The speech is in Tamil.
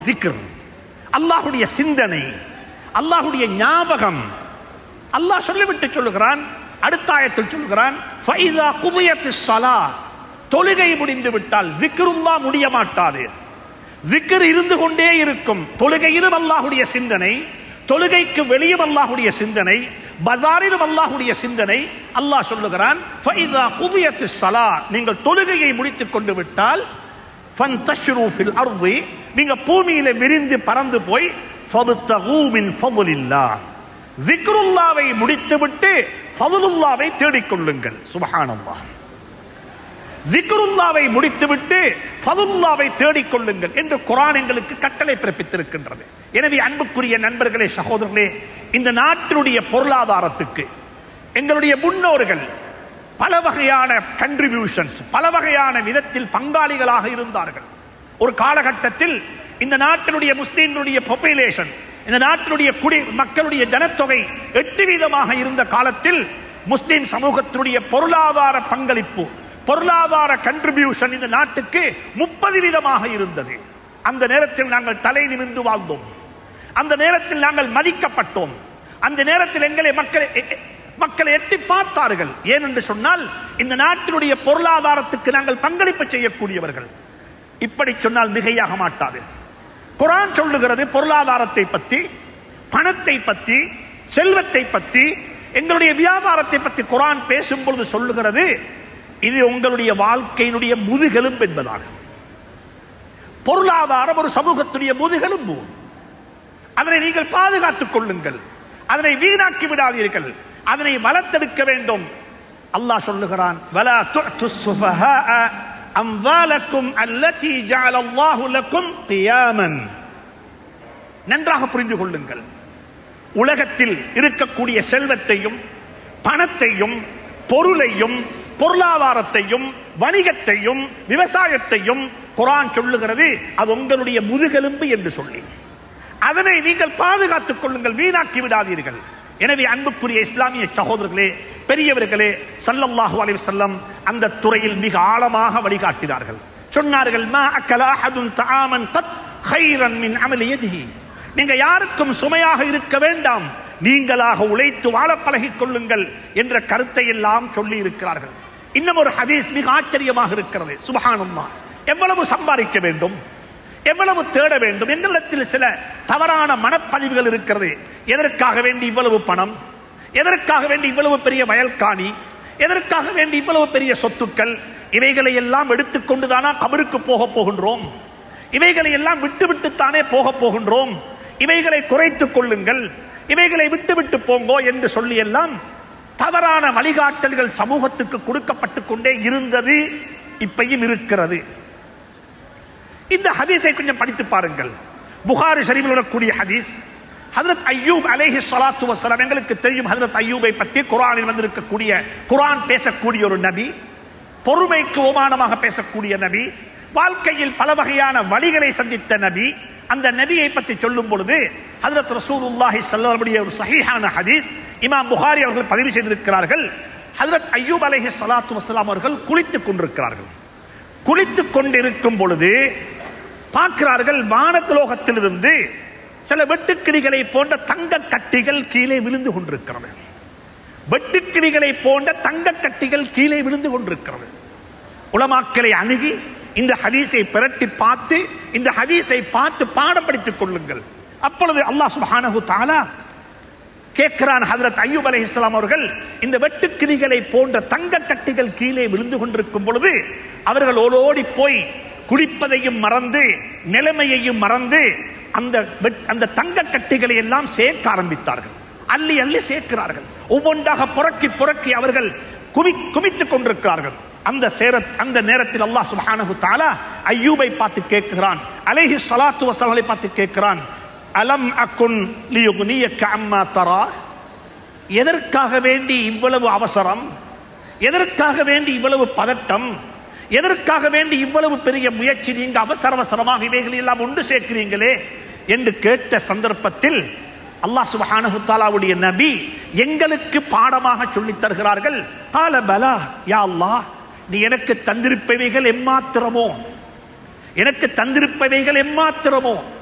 சிக்கர் அல்லாஹுடைய சிந்தனை அல்லாஹுடைய ஞாபகம் அல்லாஹ் சொல்லிவிட்டு சொல்லுகிறான் அடுத்த ஆயத்தில் சொல்லுகிறான் ஃபைதா குபியத்து ஸலா தொழுகை முடிந்து விட்டால் ஜிக்ருல்லா முடிய மாட்டாது ஜிக்ர் இருந்து கொண்டே இருக்கும் தொழுகையிலும் அல்லாஹுடைய சிந்தனை தொழுகைக்கு வெளியும் அல்லாஹுடைய சிந்தனை பஜாரிலும் அல்லாஹுடைய சிந்தனை அல்லாஹ் சொல்லுகிறான் ஃபைதா குபியத்து ஸலா நீங்கள் தொழுகையை முடித்துக் கொண்டு விட்டால் ஃபந்தஷ்ரு ஃபில் அர்தி நீங்க பூமியில விரிந்து பறந்து போய் ஃபபுத்தகு மின் ஃபதுலில்லாஹ் ஜிக்ருல்லாவை முடித்துவிட்டு ஃபதுலுல்லாவை தேடிக்கொள்ளுங்கள் சுபஹானல்லாஹ் ஜிக்ருல்லாவை முடித்துவிட்டு ஃபதுல்லாவை தேடிக்கொள்ளுங்கள் என்று குரான் எங்களுக்கு கட்டளை பிறப்பித்திருக்கின்றது எனவே அன்புக்குரிய நண்பர்களே சகோதரர்களே இந்த நாட்டினுடைய பொருளாதாரத்துக்கு எங்களுடைய முன்னோர்கள் பல வகையான கண்ட்ரிபியூஷன்ஸ் பல வகையான விதத்தில் பங்காளிகளாக இருந்தார்கள் ஒரு காலகட்டத்தில் இந்த நாட்டினுடைய முஸ்லீம்களுடைய பாப்புலேஷன் இந்த நாட்டினுடைய குடி மக்களுடைய ஜனத்தொகை எட்டு வீதமாக இருந்த காலத்தில் முஸ்லிம் சமூகத்தினுடைய பொருளாதார பங்களிப்பு பொருளாதார கண்ட்ரிபியூஷன் இந்த நாட்டுக்கு முப்பது வீதமாக இருந்தது அந்த நேரத்தில் நாங்கள் தலை நிமிர்ந்து வாழ்ந்தோம் அந்த நேரத்தில் நாங்கள் மதிக்கப்பட்டோம் அந்த நேரத்தில் எங்களை மக்கள் மக்களை எட்டி பார்த்தார்கள் ஏனென்று சொன்னால் இந்த நாட்டினுடைய பொருளாதாரத்துக்கு நாங்கள் பங்களிப்பு செய்யக்கூடியவர்கள் இப்படி சொன்னால் மிகையாக மாட்டாது குரான் சொல்லுகிறது பொருளாதாரத்தை பற்றி பணத்தை பற்றி செல்வத்தை பற்றி எங்களுடைய வியாபாரத்தை பற்றி குரான் பேசும் பொழுது சொல்லுகிறது இது உங்களுடைய வாழ்க்கையினுடைய முதுகெலும்பு என்பதாக பொருளாதாரம் ஒரு சமூகத்துடைய முதுகெலும்பு அதனை நீங்கள் பாதுகாத்துக் கொள்ளுங்கள் அதனை வீணாக்கி விடாதீர்கள் அதனை வளர்த்தெடுக்க வேண்டும் அல்லாஹ் சொல்லுகிறான் வலா துஅத்து சுஃபஹாஅ அம்வாலக்கும் அல்லதி ஜஅல அல்லாஹு லக்கும் கியாமன் நன்றாக புரிந்து கொள்ளுங்கள் உலகத்தில் இருக்கக்கூடிய செல்வத்தையும் பணத்தையும் பொருளையும் பொருளாதாரத்தையும் வணிகத்தையும் விவசாயத்தையும் குரான் சொல்லுகிறது அது உங்களுடைய முதுகெலும்பு என்று சொல்லி அதனை நீங்கள் பாதுகாத்துக் கொள்ளுங்கள் வீணாக்கி விடாதீர்கள் எனவே அன்புக்குரிய இஸ்லாமிய சகோதரர்களே பெரியவர்களே சல்லல்லாஹு அலைஹி வஸல்லம் அந்த துறையில் மிக ஆழமாக வழிகாட்டினார்கள் சொன்னார்கள் மா அக்கல அஹதுன் தஆமன் கத் கைரன் மின் அமலி யதிஹி நீங்க யாருக்கும் சுமையாக இருக்க வேண்டாம் நீங்களாக உழைத்து வாழ பழகிக் கொள்ளுங்கள் என்ற கருத்தை எல்லாம் சொல்லி இருக்கிறார்கள் இன்னும் ஒரு ஹதீஸ் மிக ஆச்சரியமாக இருக்கிறது சுபஹானல்லாஹ் எவ்வளவு சம்பாதிக்க வேண்டும் எவ்வளவு தேட வேண்டும் எங்களிடத்தில் சில தவறான மனப்பதிவுகள் இருக்கிறது எதற்காக வேண்டி இவ்வளவு பணம் எதற்காக வேண்டி இவ்வளவு பெரிய வயல்காணி எதற்காக வேண்டி இவ்வளவு பெரிய சொத்துக்கள் இவைகளை எல்லாம் எடுத்துக்கொண்டுதானா கபருக்கு போக போகின்றோம் இவைகளை எல்லாம் விட்டு விட்டுத்தானே போக போகின்றோம் இவைகளை குறைத்துக் கொள்ளுங்கள் இவைகளை விட்டு விட்டு போங்கோ என்று சொல்லி எல்லாம் தவறான வழிகாட்டல்கள் சமூகத்துக்கு கொடுக்கப்பட்டு கொண்டே இருந்தது இப்பையும் இருக்கிறது இந்த ஹதீஸை கொஞ்சம் படித்து பாருங்கள் புகாரி ஷரீஃபில் வரக்கூடிய ஹதீஸ் ஹதரத் ஐயூப் அலைஹி ஸலாத்து வஸலாம் எங்களுக்கு தெரியும் ஹதரத் ஐயூபை பற்றி குர்ஆனில் வந்திருக்கக்கூடிய குர்ஆன் பேசக்கூடிய ஒரு நபி பொறுமைக்கு ஓமானமாக பேசக்கூடிய நபி வாழ்க்கையில் பல வகையான வழிகளை சந்தித்த நபி அந்த நபியை பற்றி சொல்லும் பொழுது ஹதரத் ரசூலுல்லாஹி ஸல்லல்லாஹு ஒரு சஹீஹான ஹதீஸ் இமாம் புகாரி அவர்கள் பதிவு செய்திருக்கிறார்கள் ஹதரத் ஐயூப் அலைஹி ஸலாத்து வஸலாம் அவர்கள் குளித்துக் கொண்டிருக்கிறார்கள் குளித்துக் கொண்டிருக்கும் பொழுது பார்க்கிறார்கள் வானத்துலோகத்திலிருந்து சில வெட்டுக்கிளிகளை போன்ற தங்க கட்டிகள் கீழே விழுந்து கொண்டிருக்கிறது வெட்டுக்கிளிகளை போன்ற தங்க கட்டிகள் கீழே விழுந்து கொண்டிருக்கிறது உலமாக்களை அணுகி இந்த ஹதீஸை பிரட்டி பார்த்து இந்த ஹதீஸை பார்த்து பாடம் படித்துக் கொள்ளுங்கள் அப்பொழுது அல்லாஹ் சுப்ஹானஹு தஆலா கேட்கிறான் ஹதரத் ஐயூப் அலைஹி இஸ்லாம் அவர்கள் இந்த வெட்டுக்கிளிகளை போன்ற தங்க கட்டிகள் கீழே விழுந்து கொண்டிருக்கும் பொழுது அவர்கள் ஓடோடி போய் குடிப்பதையும் மறந்து நிலைமையையும் மறந்து அந்த வெட்- அந்த தங்க கட்டிகளை எல்லாம் சேர்க்க ஆரம்பித்தார்கள் அள்ளி அள்ளி சேர்க்கிறார்கள் ஒவ்வொன்றாக புறக்கி புறக்கி அவர்கள் குமி குமித்துக் கொண்டிருக்கிறார்கள் அந்த சேர அந்த நேரத்தில் அல்லாஹ் சுப்ஹானஹு தஆலா ஐயூபை பார்த்து கேட்கிறான் அலைஹி ஸலாத்து வஸலாமை பார்த்து கேட்கிறான் அலம் அக்குன் லியுக்னியக அம்மா தரா எதற்காக வேண்டி இவ்வளவு அவசரம் எதற்காக வேண்டி இவ்வளவு பதட்டம் எதற்காக வேண்டி இவ்வளவு பெரிய முயற்சி நீங்க அவசர அவசரமாக இவைகளை எல்லாம் ஒன்று சேர்க்கிறீங்களே என்று கேட்ட சந்தர்ப்பத்தில் அல்லாஹ் சுப்ஹானஹு தஆலாவுடைய நபி எங்களுக்கு பாடமாக சொல்லித் தருகிறார்கள் கால பலா யா அல்லாஹ் நீ எனக்கு தந்திருப்பவைகள் எம்மாத்திரமோ எனக்கு தந்திருப்பவைகள் எம்மாத்திரமோ